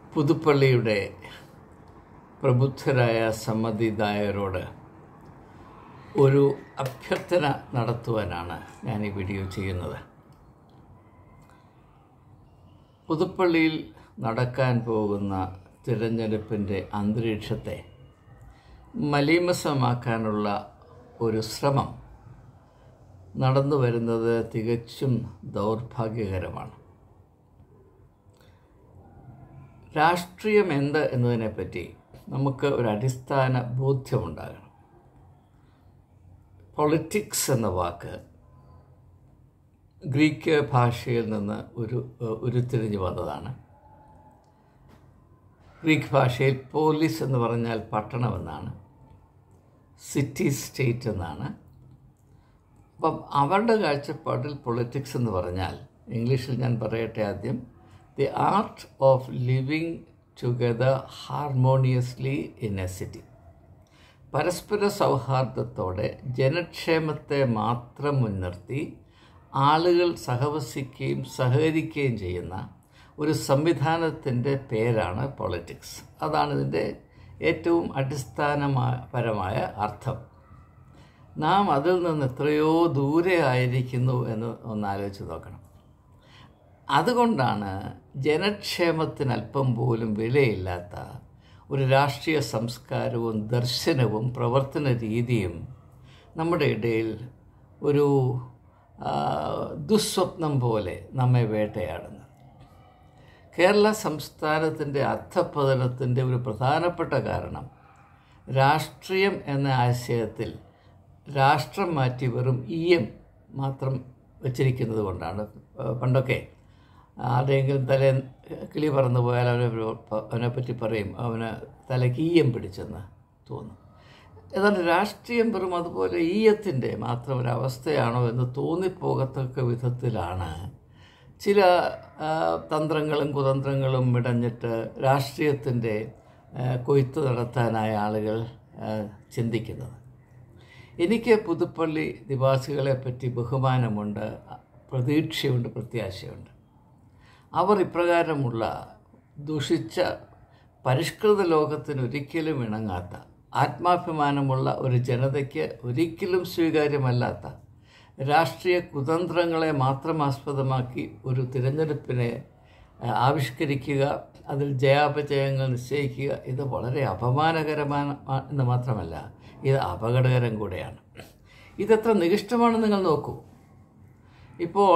പുതുപ്പള്ളിയുടെ പ്രബുദ്ധരായ സമ്മതിദായകരോട് ഒരു അഭ്യർത്ഥന നടത്തുവാനാണ് ഞാൻ ഈ വീഡിയോ ചെയ്യുന്നത് പുതുപ്പള്ളിയിൽ നടക്കാൻ പോകുന്ന തിരഞ്ഞെടുപ്പിൻ്റെ അന്തരീക്ഷത്തെ മലീമസമാക്കാനുള്ള ഒരു ശ്രമം നടന്നു വരുന്നത് തികച്ചും ദൗർഭാഗ്യകരമാണ് രാഷ്ട്രീയം എന്ത് എന്നതിനെപ്പറ്റി നമുക്ക് ഒരു അടിസ്ഥാന ബോധ്യമുണ്ടാകണം പൊളിറ്റിക്സ് എന്ന വാക്ക് ഗ്രീക്ക് ഭാഷയിൽ നിന്ന് ഒരു ഉരുത്തിരിഞ്ഞു വന്നതാണ് ഗ്രീക്ക് ഭാഷയിൽ പോലീസ് എന്ന് പറഞ്ഞാൽ പട്ടണമെന്നാണ് സിറ്റി സ്റ്റേറ്റ് എന്നാണ് അപ്പം അവരുടെ കാഴ്ചപ്പാടിൽ പൊളിറ്റിക്സ് എന്ന് പറഞ്ഞാൽ ഇംഗ്ലീഷിൽ ഞാൻ പറയട്ടെ ആദ്യം the art of living together harmoniously in a city പരസ്പര സൗഹാർദ്ദത്തോടെ ജനക്ഷേമത്തെ മാത്രം മുൻനിർത്തി ആളുകൾ സഹവസിക്കുകയും സഹകരിക്കുകയും ചെയ്യുന്ന ഒരു സംവിധാനത്തിൻ്റെ പേരാണ് പൊളിറ്റിക്സ് അതാണ് ഇതിൻ്റെ ഏറ്റവും അടിസ്ഥാനപരമായ അർത്ഥം നാം അതിൽ നിന്ന് എത്രയോ ദൂരെ ആയിരിക്കുന്നു എന്ന് ഒന്ന് ആലോചിച്ച് നോക്കണം അതുകൊണ്ടാണ് ജനക്ഷേമത്തിന് അല്പം പോലും വിലയില്ലാത്ത ഒരു രാഷ്ട്രീയ സംസ്കാരവും ദർശനവും പ്രവർത്തന രീതിയും നമ്മുടെ ഇടയിൽ ഒരു ദുസ്വപ്നം പോലെ നമ്മെ വേട്ടയാടുന്നത് കേരള സംസ്ഥാനത്തിൻ്റെ അധപ്പതനത്തിൻ്റെ ഒരു പ്രധാനപ്പെട്ട കാരണം രാഷ്ട്രീയം എന്ന ആശയത്തിൽ രാഷ്ട്രം മാറ്റി വെറും ഇ എം മാത്രം വച്ചിരിക്കുന്നത് കൊണ്ടാണ് പണ്ടൊക്കെ ആരുടെയെങ്കിലും തല കിളി പറന്നു പോയാൽ അവനെ അവനെപ്പറ്റി പറയും അവന് തലയ്ക്ക് ഈയം പിടിച്ചെന്ന് തോന്നും എന്നാൽ രാഷ്ട്രീയം വെറും അതുപോലെ ഈയത്തിൻ്റെ മാത്രം ഒരവസ്ഥയാണോ എന്ന് തോന്നിപ്പോകത്തക്ക വിധത്തിലാണ് ചില തന്ത്രങ്ങളും കുതന്ത്രങ്ങളും ഇടഞ്ഞിട്ട് രാഷ്ട്രീയത്തിൻ്റെ കൊയ്ത്ത് നടത്താനായ ആളുകൾ ചിന്തിക്കുന്നത് എനിക്ക് പുതുപ്പള്ളി നിവാസികളെ പറ്റി ബഹുമാനമുണ്ട് പ്രതീക്ഷയുണ്ട് പ്രത്യാശയുണ്ട് അവർ ഇപ്രകാരമുള്ള ദുഷിച്ച പരിഷ്കൃത ലോകത്തിന് ഒരിക്കലും ഇണങ്ങാത്ത ആത്മാഭിമാനമുള്ള ഒരു ജനതയ്ക്ക് ഒരിക്കലും സ്വീകാര്യമല്ലാത്ത രാഷ്ട്രീയ കുതന്ത്രങ്ങളെ മാത്രം ആസ്പദമാക്കി ഒരു തിരഞ്ഞെടുപ്പിനെ ആവിഷ്കരിക്കുക അതിൽ ജയാപജയങ്ങൾ നിശ്ചയിക്കുക ഇത് വളരെ അപമാനകരമാണ് എന്ന് മാത്രമല്ല ഇത് അപകടകരം കൂടെയാണ് ഇതെത്ര നികിഷ്ടമാണെന്ന് നിങ്ങൾ നോക്കൂ ഇപ്പോൾ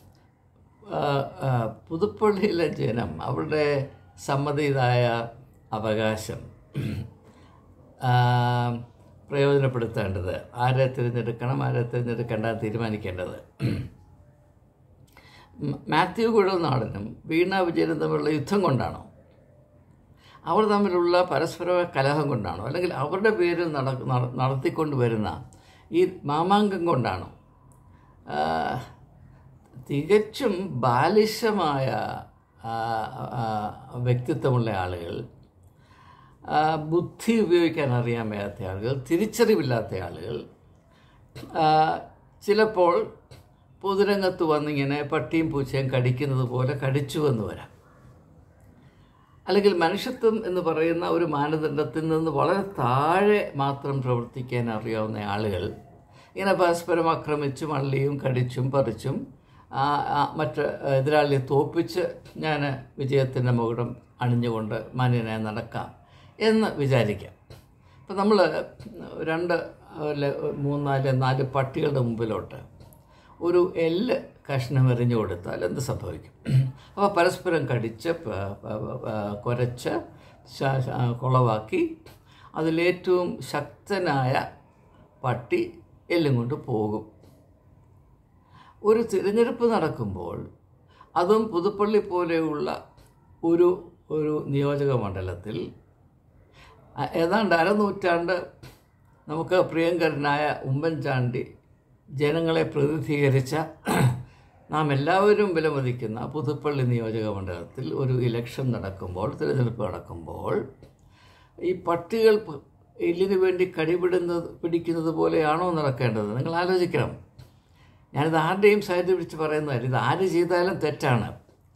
പുതുപ്പള്ളിയിലെ ജനം അവരുടെ സമ്മതിതായ അവകാശം പ്രയോജനപ്പെടുത്തേണ്ടത് ആരെ തിരഞ്ഞെടുക്കണം ആരെ തിരഞ്ഞെടുക്കേണ്ട തീരുമാനിക്കേണ്ടത് മാത്യു കുഴൽനാടനും വീണ വിജയനും തമ്മിലുള്ള യുദ്ധം കൊണ്ടാണോ അവർ തമ്മിലുള്ള പരസ്പര കലഹം കൊണ്ടാണോ അല്ലെങ്കിൽ അവരുടെ പേരിൽ നട നടത്തിക്കൊണ്ട് വരുന്ന ഈ മാമാങ്കം കൊണ്ടാണോ തികച്ചും ബാലിശമായ വ്യക്തിത്വമുള്ള ആളുകൾ ബുദ്ധി ഉപയോഗിക്കാൻ അറിയാൻ വയ്യാത്ത ആളുകൾ തിരിച്ചറിവില്ലാത്ത ആളുകൾ ചിലപ്പോൾ പൊതുരംഗത്ത് വന്നിങ്ങനെ പട്ടിയും പൂച്ചയും കടിക്കുന്നത് പോലെ കടിച്ചു എന്ന് വരാം അല്ലെങ്കിൽ മനുഷ്യത്വം എന്ന് പറയുന്ന ഒരു മാനദണ്ഡത്തിൽ നിന്ന് വളരെ താഴെ മാത്രം പ്രവർത്തിക്കാൻ അറിയാവുന്ന ആളുകൾ ഇങ്ങനെ പരസ്പരം ആക്രമിച്ചും അള്ളിയും കടിച്ചും പറിച്ചും മറ്റ് എതിരാളിയെ തോപ്പിച്ച് ഞാൻ വിജയത്തിൻ്റെ മുകുടം അണിഞ്ഞുകൊണ്ട് മാന്യനായി നടക്കാം എന്ന് വിചാരിക്കാം ഇപ്പം നമ്മൾ രണ്ട് മൂന്നാല് നാല് പട്ടികളുടെ മുമ്പിലോട്ട് ഒരു എല്ല് കഷ്ണം എറിഞ്ഞു കൊടുത്താൽ എന്ത് സംഭവിക്കും അപ്പോൾ പരസ്പരം കടിച്ച് കുരച്ച് കുളവാക്കി അതിലേറ്റവും ശക്തനായ പട്ടി എല്ലും കൊണ്ട് പോകും ഒരു തിരഞ്ഞെടുപ്പ് നടക്കുമ്പോൾ അതും പുതുപ്പള്ളി പോലെയുള്ള ഒരു ഒരു നിയോജക മണ്ഡലത്തിൽ ഏതാണ്ട് അരനൂറ്റാണ്ട് നമുക്ക് പ്രിയങ്കരനായ ഉമ്മൻചാണ്ടി ജനങ്ങളെ പ്രതിനിധീകരിച്ച നാം എല്ലാവരും വിലമതിക്കുന്ന പുതുപ്പള്ളി നിയോജക മണ്ഡലത്തിൽ ഒരു ഇലക്ഷൻ നടക്കുമ്പോൾ തിരഞ്ഞെടുപ്പ് നടക്കുമ്പോൾ ഈ പട്ടികൾ എല്ലിനു വേണ്ടി കടിപിടുന്നത് പിടിക്കുന്നത് പോലെയാണോ നടക്കേണ്ടത് നിങ്ങൾ ആലോചിക്കണം ഞാനിത് ആരുടെയും സൈഡ് പിടിച്ച് പറയുന്നതല്ല ഇത് ആര് ചെയ്താലും തെറ്റാണ്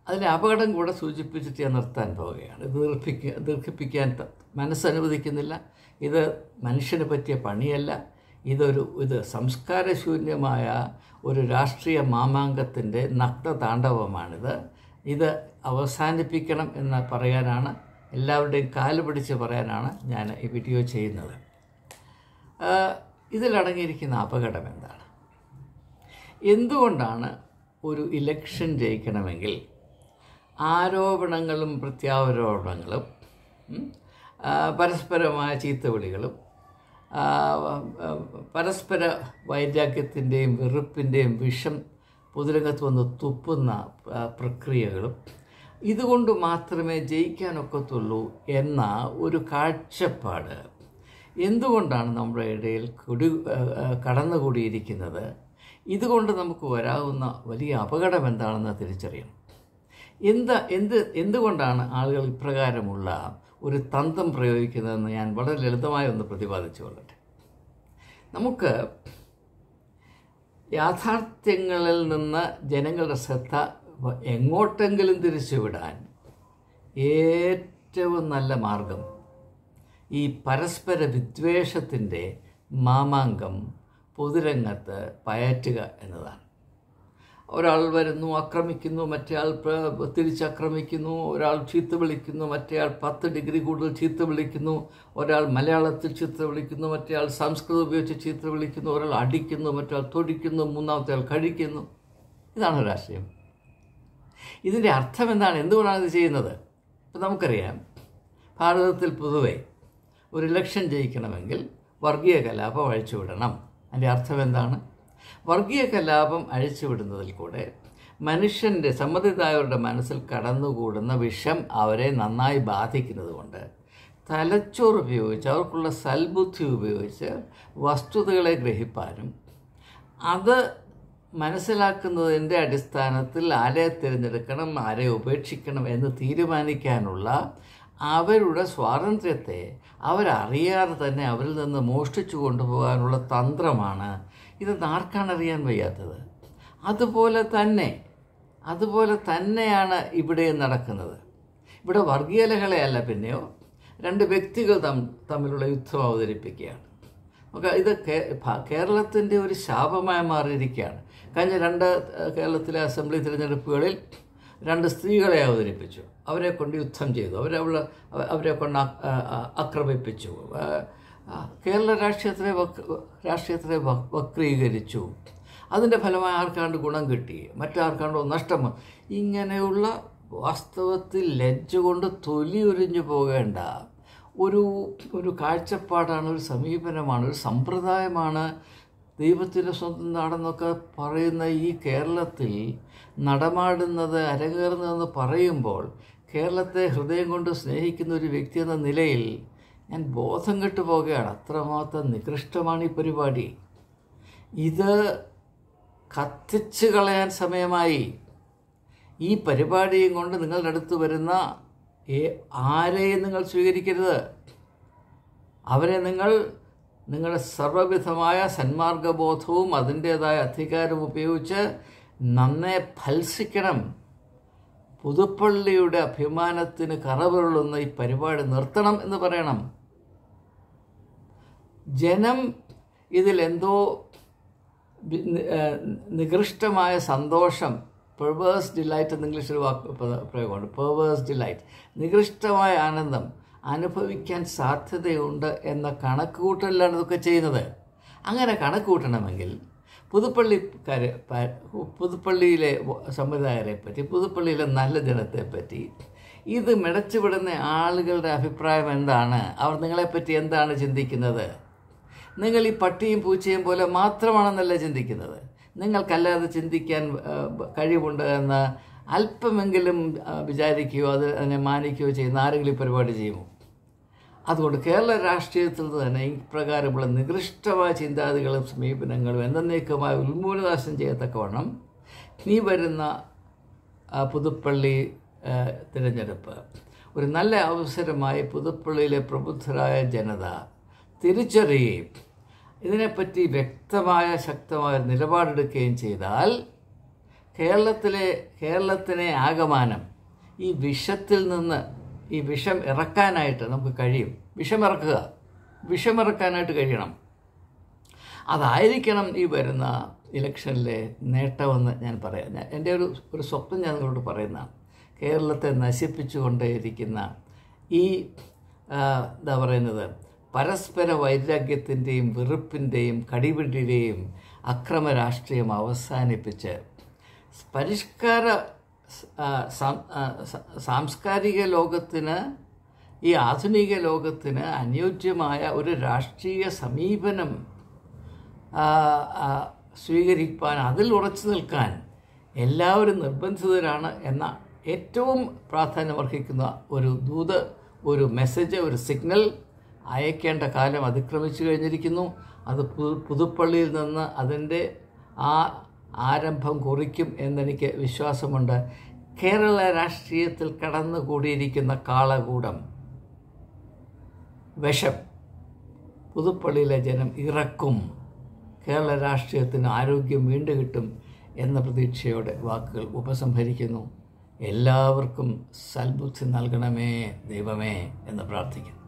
അതിലെ അപകടം കൂടെ സൂചിപ്പിച്ചിട്ട് ഞാൻ നിർത്താൻ പോവുകയാണ് ഇത് ദീർഘിപ്പിക്ക ദീർഘിപ്പിക്കാൻ ത- മനസ്സനുവദിക്കുന്നില്ല ഇത് മനുഷ്യന് പറ്റിയ പണിയല്ല ഇതൊരു ഇത് സംസ്കാരശൂന്യമായ ഒരു രാഷ്ട്രീയ മാമാങ്കത്തിൻ്റെ നഗ്നതാണ്ഡവമാണിത് ഇത് അവസാനിപ്പിക്കണം എന്ന് പറയാനാണ് എല്ലാവരുടെയും കാല് പിടിച്ച് പറയാനാണ് ഞാൻ ഈ വീഡിയോ ചെയ്യുന്നത് ആ, ഇതിലടങ്ങിയിരിക്കുന്ന അപകടം എന്താണ് എന്തുകൊണ്ടാണ് ഒരു ഇലക്ഷൻ ജയിക്കണമെങ്കിൽ ആരോപണങ്ങളും പ്രത്യാരോപണങ്ങളും ഉം, ആ, പരസ്പരമായ ചീത്തവിളികളും ആ, ആ, പരസ്പര വൈരാഗ്യത്തിൻ്റെയും വെറുപ്പിൻ്റെയും വിഷം പൊതുരംഗത്ത് വന്ന് തുപ്പുന്ന ആ, പ്രക്രിയകളും ഇതുകൊണ്ട് മാത്രമേ ജയിക്കാനൊക്കത്തുള്ളൂ എന്ന ഒരു കാഴ്ചപ്പാട് എന്തുകൊണ്ടാണ് നമ്മുടെ ഇടയിൽ കുടി ആ, ആ, കടന്നുകൂടിയിരിക്കുന്നത് ഇതുകൊണ്ട് നമുക്ക് വരാവുന്ന വലിയ അപകടം എന്താണെന്ന് തിരിച്ചറിയണം എന്താ എന്ത് എന്തുകൊണ്ടാണ് ആളുകൾ ഇപ്രകാരമുള്ള ഒരു തന്ത്രം പ്രയോഗിക്കുന്നതെന്ന് ഞാൻ വളരെ ലളിതമായി ഒന്ന് പ്രതിപാദിച്ചു കൊള്ളട്ടെ നമുക്ക് യാഥാർത്ഥ്യങ്ങളിൽ നിന്ന് ജനങ്ങളുടെ ശ്രദ്ധ വ- എങ്ങോട്ടെങ്കിലും തിരിച്ചുവിടാൻ ഏറ്റവും നല്ല മാർഗം ഈ പരസ്പര വിദ്വേഷത്തിൻ്റെ മാമാങ്കം പൊതുരംഗത്ത് പയറ്റുക എന്നതാണ് ഒരാൾ വരുന്നു ആക്രമിക്കുന്നു മറ്റേയാൾ പ്ര- തിരിച്ചാക്രമിക്കുന്നു ഒരാൾ ചീത്ത വിളിക്കുന്നു മറ്റേയാൾ പത്ത് ഡിഗ്രി കൂടുതൽ ചീത്ത വിളിക്കുന്നു ഒരാൾ മലയാളത്തിൽ ചീത്ത വിളിക്കുന്നു മറ്റേയാൾ സംസ്കൃതം ഉപയോഗിച്ച് ചീത്ത വിളിക്കുന്നു ഒരാൾ അടിക്കുന്നു മറ്റേയാൾ തൊടിക്കുന്നു മൂന്നാമത്തെ ആൾ കഴിക്കുന്നു ഇതാണ് രാഷ്ട്രീയം ഇതിൻ്റെ അർത്ഥം എന്താണ് എന്തുകൊണ്ടാണ് ഇത് ചെയ്യുന്നത് ഇപ്പം നമുക്കറിയാം ഭാരതത്തിൽ പൊതുവെ ഒരു ഇലക്ഷൻ ജയിക്കണമെങ്കിൽ വർഗീയ കലാപം അഴിച്ചുവിടണം അതിൻ്റെ അർത്ഥം എന്താണ് വർഗീയ കലാപം അഴിച്ചുവിടുന്നതിൽ കൂടെ മനുഷ്യൻ്റെ സമ്മതിദായവരുടെ മനസ്സിൽ കടന്നുകൂടുന്ന വിഷം അവരെ നന്നായി ബാധിക്കുന്നത് കൊണ്ട് തലച്ചോറ് ഉപയോഗിച്ച് അവർക്കുള്ള സൽബുദ്ധി ഉപയോഗിച്ച് വസ്തുതകളെ ഗ്രഹിപ്പാനും അത് മനസ്സിലാക്കുന്നതിൻ്റെ അടിസ്ഥാനത്തിൽ ആരെ തിരഞ്ഞെടുക്കണം ആരെ ഉപേക്ഷിക്കണം എന്ന് തീരുമാനിക്കാനുള്ള അവരുടെ സ്വാതന്ത്ര്യത്തെ അവരറിയാതെ തന്നെ അവരിൽ നിന്ന് മോഷ്ടിച്ചു കൊണ്ടുപോകാനുള്ള തന്ത്രമാണ് ഇത് ആർക്കാണ് അറിയാൻ വയ്യാത്തത് അതുപോലെ തന്നെ അതുപോലെ തന്നെയാണ് ഇവിടെ നടക്കുന്നത് ഇവിടെ വർഗീയ ലഹളയല്ല പിന്നെയോ രണ്ട് വ്യക്തികൾ തം തമ്മിലുള്ള യുദ്ധം അവതരിപ്പിക്കുകയാണ് നമുക്ക് ഇത് കേ- ഭ- കേരളത്തിൻ്റെ ഒരു ശാപമായി മാറിയിരിക്കുകയാണ് കഴിഞ്ഞ രണ്ട് ഏഹ്, കേരളത്തിലെ അസംബ്ലി തിരഞ്ഞെടുപ്പുകളിൽ രണ്ട് സ്ത്രീകളെ അവതരിപ്പിച്ചു അവരെ കൊണ്ട് യുദ്ധം ചെയ്തു അവരെ അവള് അവ- അവരെ കൊണ്ട് ആ- ആ- ആ- ആക്രമിപ്പിച്ചു ആ, ആ, കേരള രാഷ്ട്രീയത്തിലെ വക്- രാഷ്ട്രീയത്തിലെ വ- വക്രീകരിച്ചു അതിൻ്റെ ഫലമായി ആർക്കാണ്ട് ഗുണം കിട്ടി മറ്റാർക്കാണ്ടോ നഷ്ടം വന്നു. ഇങ്ങനെയുള്ള വാസ്തവത്തിൽ ലജ്ജ കൊണ്ട് തൊലി ഉരിഞ്ഞു പോകേണ്ട ഒരു ഒരു കാഴ്ചപ്പാടാണ് ഒരു സമീപനമാണ് ഒരു സമ്പ്രദായമാണ് ദൈവത്തിൻ്റെ സ്വന്തം നാടെന്നൊക്കെ പറയുന്ന ഈ കേരളത്തിൽ നടമാടുന്നത് അരങ്ങേറുന്നതെന്ന് പറയുമ്പോൾ കേരളത്തെ ഹൃദയം കൊണ്ട് സ്നേഹിക്കുന്ന ഒരു വ്യക്തി എന്ന നിലയിൽ ഞാൻ ബോധം കെട്ടു പോകുകയാണ് അത്രമാത്രം നികൃഷ്ടമാണ് ഈ പരിപാടി ഇത് കത്തിച്ച് കളയാൻ സമയമായി ഈ പരിപാടിയും കൊണ്ട് നിങ്ങളുടെ അടുത്ത് വരുന്ന ഏ- ആരെയും നിങ്ങൾ സ്വീകരിക്കരുത് അവരെ നിങ്ങൾ നിങ്ങളുടെ സർവ്വവിധമായ സന്മാർഗബോധവും അതിൻ്റേതായ അധികാരവും ഉപയോഗിച്ച് നന്നേ ഫൽസിക്കണം പുതുപ്പള്ളിയുടെ അഭിമാനത്തിന് കറപുരളുന്ന ഈ പരിപാടി നിർത്തണം എന്ന് പറയണം ജനം ഇതിലെന്തോ വി- നി- ഏഹ് നികൃഷ്ടമായ സന്തോഷം പെർവേഴ്സ് ഡിലൈറ്റ് എന്ന് ഇംഗ്ലീഷിൽ വാക്ക് പദ- പ്രയോഗമുണ്ട് പെർവേഴ്സ് ഡിലൈറ്റ് നികൃഷ്ടമായ ആനന്ദം അനുഭവിക്കാൻ സാധ്യതയുണ്ട് എന്ന കണക്കുകൂട്ടലിലാണ് ഇതൊക്കെ ചെയ്യുന്നത് അങ്ങനെ കണക്ക് കൂട്ടണമെങ്കിൽ പുതുപ്പള്ളിക്കാരെ പ- പുതുപ്പള്ളിയിലെ വ- സംവിധായകരെ പറ്റി പുതുപ്പള്ളിയിലെ നല്ല ജനത്തെപ്പറ്റി ഇത് മിടച്ചുവിടുന്ന ആളുകളുടെ അഭിപ്രായം എന്താണ് അവർ നിങ്ങളെപ്പറ്റി എന്താണ് ചിന്തിക്കുന്നത് നിങ്ങൾ ഈ പട്ടിയും പൂച്ചയും പോലെ മാത്രമാണെന്നല്ല ചിന്തിക്കുന്നത് നിങ്ങൾക്കല്ലാതെ ചിന്തിക്കാൻ ആ, ബ- കഴിവുണ്ട് എന്ന് അല്പമെങ്കിലും ആ, വിചാരിക്കുകയോ അത് അതിനെ മാനിക്കുകയോ ചെയ്യുന്ന ആരെങ്കിലും ഈ പരിപാടി ചെയ്യുമോ അതുകൊണ്ട് കേരള രാഷ്ട്രീയത്തിൽ തന്നെ ഇപ്രകാരമുള്ള നികൃഷ്ടമായ ചിന്താഗതികളും സമീപനങ്ങളും എന്നേക്കുമായി ഉന്മൂലനാശം ചെയ്യത്തക്കവണ്ണം നീ വരുന്ന ആ, പുതുപ്പള്ളി ആ, തിരഞ്ഞെടുപ്പ് ഒരു നല്ല അവസരമായി പുതുപ്പള്ളിയിലെ പ്രബുദ്ധരായ ജനത തിരിച്ചറിയുകയും ഇതിനെപ്പറ്റി വ്യക്തമായ ശക്തമായ നിലപാടെടുക്കുകയും ചെയ്താൽ കേരളത്തിലെ കേരളത്തിനെ ആകമാനം ഈ വിഷത്തിൽ നിന്ന് ഈ വിഷം ഇറക്കാനായിട്ട് നമുക്ക് കഴിയും വിഷമിറക്കുക വിഷമിറക്കാനായിട്ട് കഴിയണം അതായിരിക്കണം ഈ വരുന്ന ഇലക്ഷനിലെ നേട്ടമെന്ന് ഞാൻ പറയാം ഞാൻ എൻ്റെ ഒരു ഒരു സ്വപ്നം ഞാൻ നിങ്ങളോട് പറയുന്നതാണ് കേരളത്തെ നശിപ്പിച്ചുകൊണ്ടേയിരിക്കുന്ന ഈ ആ, എന്താ പറയുന്നത് പരസ്പര വൈരാഗ്യത്തിൻ്റെയും വെറുപ്പിൻ്റെയും കടിപിടിയുടെയും അക്രമ രാഷ്ട്രീയം അവസാനിപ്പിച്ച് പരിഷ്കാര ആ, സാം- ആ, സ- സാംസ്കാരിക ലോകത്തിന് ഈ ആധുനിക ലോകത്തിന് അനുയോജ്യമായ ഒരു രാഷ്ട്രീയ സമീപനം ആ, ആ, സ്വീകരിക്കാൻ അതിൽ ഉറച്ചു നിൽക്കാൻ എല്ലാവരും നിർബന്ധിതരാണ് എന്ന ഏറ്റവും പ്രാധാന്യമർഹിക്കുന്ന ഒരു ദൂത് ഒരു മെസ്സേജ് ഒരു സിഗ്നൽ അയക്കേണ്ട കാലം അതിക്രമിച്ചു കഴിഞ്ഞിരിക്കുന്നു അത് പു- പുതുപ്പള്ളിയിൽ നിന്ന് അതിൻ്റെ ആ ആരംഭം കുറിക്കും എന്നെനിക്ക് വിശ്വാസമുണ്ട് കേരള രാഷ്ട്രീയത്തിൽ കടന്നുകൂടിയിരിക്കുന്ന കാളകൂടം വിഷം പുതുപ്പള്ളിയിലെ ജനം ഇറക്കും കേരള രാഷ്ട്രീയത്തിന് ആരോഗ്യം വീണ്ടും കിട്ടും എന്ന പ്രതീക്ഷയോടെ വാക്കുകൾ ഉപസംഹരിക്കുന്നു എല്ലാവർക്കും സൽബുദ്ധി നൽകണമേ ദൈവമേ എന്ന് പ്രാർത്ഥിക്കുന്നു